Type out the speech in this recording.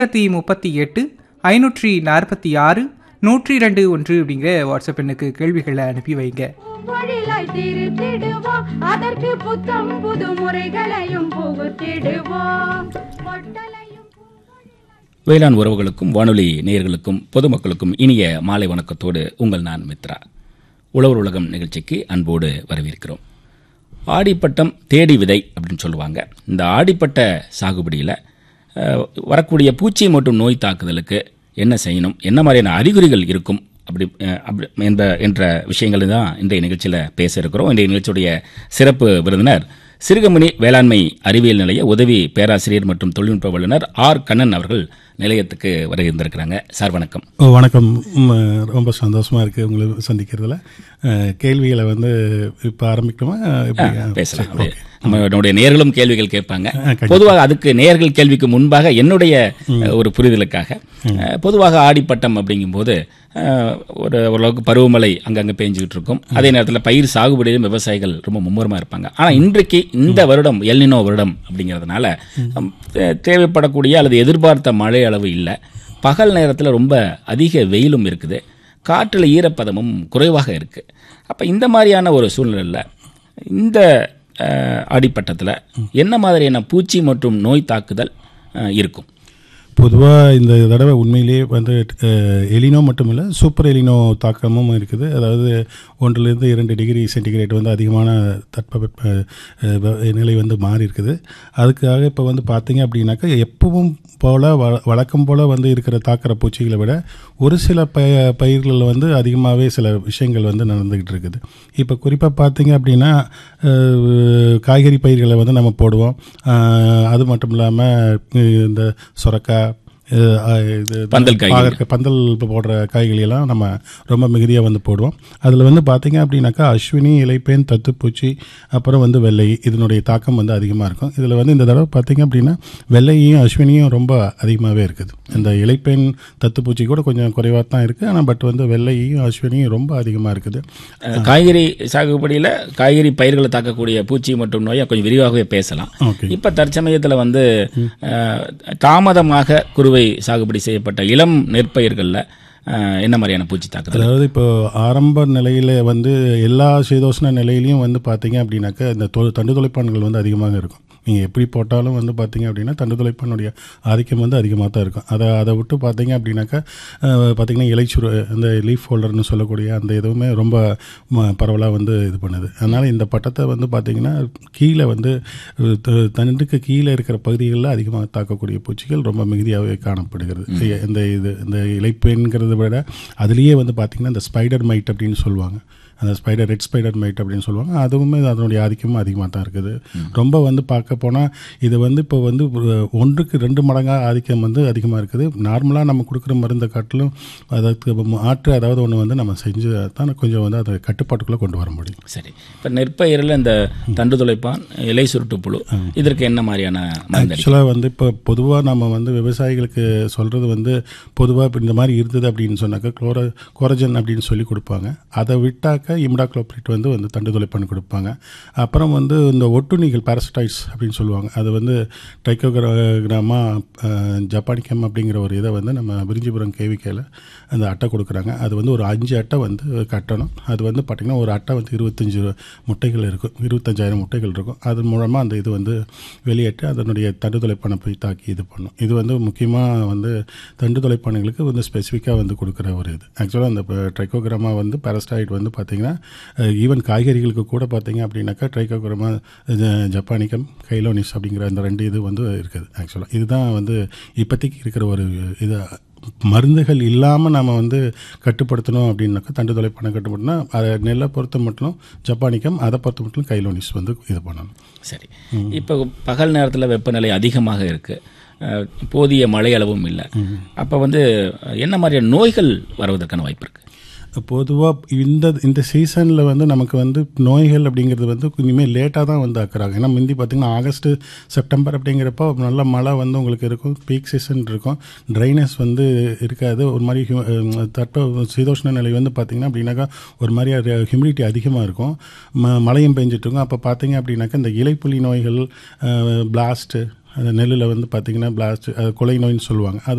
தொள்ளாயிரத்தி முப்பத்தி எட்டு ஐநூற்றி நாற்பத்தி ஆறு நூற்றி ரெண்டு ஒன்று அப்படிங்கிற வாட்ஸ்அப் எண்ணுக்கு கேள்விகளை அனுப்பி வைங்க பொழிலாய் திருத்திடுவோம் அதற்கு புத்தம் புது முறைகளையும் புகுத்திடுவோம் பொட்டலையும் வேளாண் உறவுகளுக்கும் வானொலி நேயர்களுக்கும் பொதுமக்களுக்கும் இனிய மாலை வணக்கத்தோடு உங்கள் நான் மித்ரா உழவர் உலகம் நிகழ்ச்சிக்கு அன்போடு வரவேற்கிறோம் ஆடிப்பட்டம் தேடி விதை அப்படின்னு சொல்லுவாங்க இந்த ஆடிப்பட்ட சாகுபடியில் அஹ், வரக்கூடிய பூச்சி மற்றும் நோய் தாக்குதலுக்கு என்ன செய்யணும் என்ன மாதிரியான அறிகுறிகள் இருக்கும் அப்படி அஹ், அப்படி என்ற என்ற விஷயங்களை தான் இன்றைய நிகழ்ச்சியில் பேச இருக்கிறோம் இன்றைய நிகழ்ச்சியுடைய சிறப்பு விருந்தினர் சிறுகமணி வேளாண்மை அறிவியல் நிலைய உதவி பேராசிரியர் மற்றும் தொழில்நுட்ப வல்லுநர் ஆர் கண்ணன் அவர்கள் நிலையத்துக்கு வருகின்றிருக்கிறாங்க சார் வணக்கம் ஓ, வணக்கம் ம், ரொம்ப சந்தோஷமா இருக்கு உங்களை சந்திக்கிறதுல அஹ், கேள்விகளை வந்து இப்போ ஆரம்பிக்கணுமா எப்படி? பேசலாம் சரி, அப்படியே. ஓகே. நம்ம நம்முடைய நேர்களும் கேள்விகள் கேட்பாங்க கண்டிப்பா. பொதுவாக அதுக்கு நேர்கள் கேள்விக்கு முன்பாக என்னுடைய அஹ், ஒரு புரிதலுக்காக அஹ், பொதுவாக ஆடிப்பட்டம் அப்படிங்கும்போது அஹ், ஒரு ஓரளவுக்கு பருவமழை அங்கங்கே பேஞ்சுக்கிட்டு இருக்கும் அதே நேரத்தில் பயிர் சாகுபடியிலும் விவசாயிகள் ரொம்ப மும்முரமா இருப்பாங்க ஆனால் இன்றைக்கு இந்த வருடம் எல்னினோ வருடம் அப்படிங்கிறதுனால அம், தே- தேவைப்படக்கூடிய அல்லது எதிர்பார்த்த மழை அளவு இல்லை பகல் நேரத்தில் ரொம்ப அதிக வெயிலும் இருக்குது காற்றில் ஈரப்பதமும் குறைவாக இருக்குது அப்போ இந்த மாதிரியான ஒரு சூழ்நிலையில் இந்த அஹ், ஆடிப்பட்டத்தில் என்ன மாதிரியான பூச்சி மற்றும் நோய் தாக்குதல் அஹ், இருக்கும் பொதுவா இந்த தடவை உண்மையிலேயே வந்து அஹ், எலினோ மட்டும் இல்லை சூப்பர் எலினோ தாக்கமும் இருக்குது அதாவது ஒன்றிலிருந்து இரண்டு டிகிரி சென்டிகிரேட் வந்து அதிகமான தட்பவெப்ப அஹ், வ- நிலை வந்து மாறி இருக்குது அதுக்காக இப்போ வந்து பார்த்தீங்க அப்படின்னாக்கா எப்பவும் போல் வ வழக்கம் போல் வந்து இருக்கிற தாக்கிற பூச்சிகளை விட ஒரு சில ப பயிர்களில் வந்து அதிகமாகவே சில விஷயங்கள் வந்து நடந்துக்கிட்டு இருக்குது இப்போ குறிப்பாக பார்த்தீங்க அப்படின்னா அஹ், காய்கறி பயிர்களை வந்து நம்ம போடுவோம் அஹ், அது மட்டும் இல்லாமல் இந்த சுரக்காய் இது, அஹ், இது பந்தல் காய்கறி. பாகற்காய், பந்தல் இப்போ போடுற காய்கறி எல்லாம் நம்ம ரொம்ப மிகுதியாக வந்து போடுவோம் அதில் வந்து பார்த்தீங்க அப்படின்னாக்கா அஸ்வினி இலைப்பேன் தத்துப்பூச்சி அப்புறம் வந்து வெள்ளை இதனுடைய தாக்கம் வந்து அதிகமாக இருக்கும் இதில் வந்து இந்த தடவை பார்த்தீங்க அப்படின்னா வெள்ளையும் அஸ்வினியும் ரொம்ப அதிகமாகவே இருக்குது இந்த இலைப்பேன் தத்துப்பூச்சி கூட கொஞ்சம் குறைவாக தான் இருக்குது ஆனால் பட் வந்து வெள்ளையும் அஸ்வினியும் ரொம்ப அதிகமாக இருக்குது அஹ், காய்கறி சாகுபடியில் காய்கறி பயிர்களை தாக்கக்கூடிய பூச்சி மற்றும் நோயை கொஞ்சம் விரிவாகவே பேசலாம் ஓகே இப்போ தற்சமயத்தில் வந்து அஹ், தாமதமாக குறுவை சாகுபடி செய்யப்பட்ட இளம் நெற்பயிர்களில் அஹ், என்ன மாதிரியான பூச்சி தாக்குதல் அதாவது இப்போ ஆரம்ப நிலையில் வந்து எல்லா சீதோஷ்ண நிலையிலையும் வந்து பார்த்தீங்க அப்படின்னாக்கா இந்த தொ தண்டு துளைப்பான்கள் வந்து அதிகமாக இருக்கும் நீங்கள் எப்படி போட்டாலும் வந்து பார்த்தீங்க அப்படின்னா தண்டு துளைப்பானுடைய ஆதிக்கம் வந்து அதிகமாக தான் இருக்கும் அதை அதை விட்டு பார்த்தீங்க அப்படின்னாக்கா அஹ், பார்த்தீங்கன்னா இலைச்சுரு இந்த லீஃப் ஹோல்டர்னு சொல்லக்கூடிய அந்த இதுவுமே ரொம்ப பரவலாக வந்து இது பண்ணுது அதனால் இந்த பட்டத்தை வந்து பார்த்தீங்கன்னா கீழே வந்து அஹ், த- தண்டுக்கு கீழே இருக்கிற பகுதிகளில் அதிகமாக தாக்கக்கூடிய பூச்சிகள் ரொம்ப மிகுதியாகவே காணப்படுகிறது இந்த இது இந்த இலைப்பெண்கிறத விட அதுலேயே வந்து பார்த்திங்கன்னா இந்த ஸ்பைடர் மைட் அப்படின்னு சொல்லுவாங்க அந்த ஸ்பைடர் ரெட் ஸ்பைடர் மைட் அப்படின்னு சொல்லுவாங்க அதுவுமே அதனுடைய ஆதிக்கமும் அதிகமாக தான் இருக்குது ரொம்ப வந்து பார்க்க போனால் இது வந்து இப்போ வந்து ஒரு ஒன்றுக்கு ரெண்டு மடங்காக ஆதிக்கம் வந்து அதிகமாக இருக்குது நார்மலாக நம்ம கொடுக்குற மருந்தை காட்டிலும் அதற்கு மாற்று அதாவது ஒன்று வந்து நம்ம செஞ்சு தான் கொஞ்சம் வந்து அதை கட்டுப்பாட்டுக்குள்ளே கொண்டு வர முடியும் சரி இப்போ நெற்பயிரில் இந்த தண்டு துளைப்பான் இலை சுருட்டு புழு இதற்கு என்ன மாதிரியான மருந்து ஆக்சுவலாக வந்து இப்போ பொதுவாக நம்ம வந்து விவசாயிகளுக்கு சொல்கிறது வந்து பொதுவாக இப்போ இந்த மாதிரி இருந்தது அப்படின்னு சொன்னாக்கா குளோர குரோஜன் அப்படின்னு சொல்லி கொடுப்பாங்க அதை விட்டாக்க இம்டாக்ளோப்ரிட் வந்து வந்து தண்டு துளைப்பான் கொடுப்பாங்க அப்புறம் வந்து இந்த ஒட்டுண்ணிகள் பாரசடைட்ஸ் அப்படின்னு சொல்லுவாங்க அது வந்து ட்ரைக்கோகிராமா ஜப்பானிக்கம் அப்படிங்கிற ஒரு இதை வந்து நம்ம விரிஞ்சிபுரம் கேவிக்கையில் அந்த அட்டை கொடுக்குறாங்க அது வந்து ஒரு அஞ்சு அட்டை வந்து கட்டணும் அது வந்து பார்த்திங்கன்னா ஒரு அட்டை வந்து இருபத்தஞ்சி முட்டைகள் இருக்கும் இருபத்தஞ்சாயிரம் முட்டைகள் இருக்கும் அது மூலமாக அந்த இது வந்து வெளியேற்றி அதனுடைய தண்டு துளைப்பானை போய் தாக்கி இது பண்ணும் இது வந்து முக்கியமாக வந்து தண்டு துளைப்பானைகளுக்கு வந்து ஸ்பெசிஃபிக்காக வந்து கொடுக்குற ஒரு இது ஆக்சுவலாக அந்த ட்ரைக்கோகிராமா வந்து பாரஸ்டாய்ட் வந்து பார்த்திங்கன்னா ஈவன் காய்கறிகளுக்கு கூட பார்த்தீங்க அப்படின்னாக்கா ட்ரைக்கோகிராமா ஜப்பானிக்கம் கைலோனிஸ் அப்படிங்கிற அந்த ரெண்டு இது வந்து இருக்குது ஆக்சுவலாக இதுதான் வந்து இப்போதைக்கு இருக்கிற ஒரு இது மருந்துகள் இல்லாமல் நம்ம வந்து கட்டுப்படுத்தணும் அப்படின்னாக்கா தண்டு தொலைப்பானை கட்டுப்படுத்தினா அதை நெல்லை பொறுத்த மட்டும் ஜப்பானிக்கம் அதை பொறுத்த மட்டும் கைலோனிஸ் வந்து இது பண்ணணும் சரி இப்போ பகல் நேரத்தில் வெப்பநிலை அதிகமாக இருக்கு அஹ், போதிய மழை அளவும் இல்லை அப்போ வந்து என்ன மாதிரியான நோய்கள் வருவதற்கான வாய்ப்பு இருக்கு பொதுவாக இந்த இந்த சீசனில் வந்து நமக்கு வந்து நோய்கள் அப்படிங்கிறது வந்து இனிமேல் லேட்டாக தான் வந்து ஆக்குறாங்க ஏன்னா முந்தி பார்த்திங்கன்னா ஆகஸ்ட்டு செப்டம்பர் அப்படிங்கிறப்போ நல்ல மழை வந்து உங்களுக்கு இருக்கும் பீக் சீசன் இருக்கும் ட்ரைனஸ் வந்து இருக்காது ஒரு மாதிரி ஹியூ- அஹ் தட்ப சீதோஷ்ண நிலை வந்து பார்த்திங்கன்னா அப்படின்னாக்கா ஒரு மாதிரி ஹியூமிடிட்டி அதிகமாக இருக்கும் ம மழையும் பெஞ்சிட்டு இருக்கும் அப்போ பார்த்தீங்க அப்படின்னாக்கா இந்த இலைப்புலி நோய்கள் பிளாஸ்ட்டு அந்த நெல்லில் வந்து பார்த்திங்கன்னா பிளாஸ்ட் அது கொலை நோயின்னு சொல்லுவாங்க அது